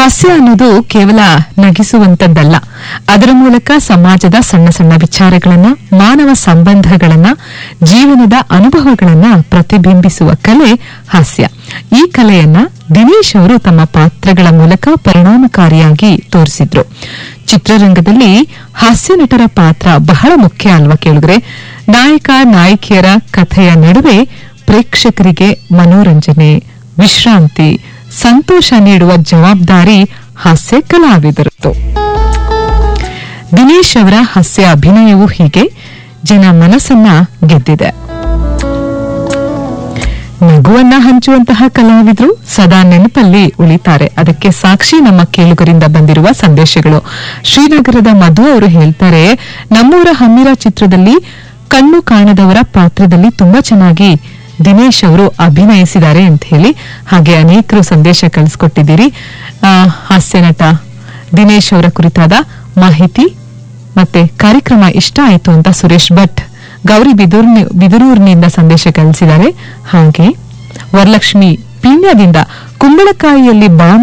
ಹಾಸ್ಯ ಅನ್ನೋದು ಕೇವಲ ನಗಿಸುವಂತದ್ದಲ್ಲ ಅದರ ಮೂಲಕ ಸಮಾಜದ ಸಣ್ಣ ಸಣ್ಣ ವಿಚಾರಗಳನ್ನ ಮಾನವ ಸಂಬಂಧಗಳನ್ನ ಜೀವನದ ಅನುಭವಗಳನ್ನ ಪ್ರತಿಬಿಂಬಿಸುವ ಕಲೆ ಹಾಸ್ಯ ಈ ಕಲೆಯನ್ನ ದಿನೇಶ್ ಅವರು ತಮ್ಮ ಪಾತ್ರಗಳ ಮೂಲಕ ಪರಿಣಾಮಕಾರಿಯಾಗಿ ತೋರಿಸಿದ್ರು ಚಿತ್ರರಂಗದಲ್ಲಿ ಹಾಸ್ಯ ನಟರ ಪಾತ್ರ ಬಹಳ ಮುಖ್ಯ ಅಲ್ವಾ ಕೇಳಿದ್ರೆ ನಾಯಕ ನಾಯಕಿಯರ ಕಥೆಯ ನಡುವೆ ಪ್ರೇಕ್ಷಕರಿಗೆ ಮನೋರಂಜನೆ ವಿಶ್ರಾಂತಿ ಸಂತೋಷ ನೀಡುವ ಜವಾಬ್ದಾರಿ ಹಾಸ್ಯ ಕಲಾವಿದರದ್ದು ದಿನೇಶ್ ಅವರ ಹಾಸ್ಯ ಅಭಿನಯವೂ ಹೀಗೆ ಜನ ಮನಸ್ಸನ್ನ ಗೆದ್ದಿದೆ ನಗುವನ್ನ ಹಂಚುವಂತಹ ಕಲಾವಿದರು ಸದಾ ನೆನಪಲ್ಲಿ ಉಳಿತಾರೆ ಅದಕ್ಕೆ ಸಾಕ್ಷಿ ನಮ್ಮ ಕೇಳುಗರಿಂದ ಬಂದಿರುವ ಸಂದೇಶಗಳು ಶ್ರೀನಗರದ ಮಧು ಅವರು ಹೇಳ್ತಾರೆ ನಮ್ಮೂರ ಹಮ್ಮಿರ ಚಿತ್ರದಲ್ಲಿ ಕಣ್ಣು ಕಾಣದವರ ಪಾತ್ರದಲ್ಲಿ ತುಂಬಾ ಚೆನ್ನಾಗಿ ದಿನೇಶ್ ಅವರು ಅಭಿನಯಿಸಿದ್ದಾರೆ ಅಂತ ಹೇಳಿ ಹಾಗೆ ಅನೇಕರು ಸಂದೇಶ ಕಳಿಸ್ಕೊಟ್ಟಿದ್ದೀರಿ ಆ, ಹಾಸ್ಯ ನಟ ದಿನೇಶ್ ಅವರ ಕುರಿತಾದ ಮಾಹಿತಿ ಮತ್ತೆ ಕಾರ್ಯಕ್ರಮ ಇಷ್ಟ ಆಯ್ತು ಅಂತ ಸುರೇಶ್ ಭಟ್ ಗೌರಿ ಬಿದೂರ್ ಬಿದರೂರಿನಿಂದ ಸಂದೇಶ ಕಳಿಸಿದ್ದಾರೆ ಹಾಗೆ ವರಲಕ್ಷ್ಮಿ ಪೀಣ್ಯದಿಂದ ಕುಂಬಳಕಾಯಿಯಲ್ಲಿ ಬಾಂಬ್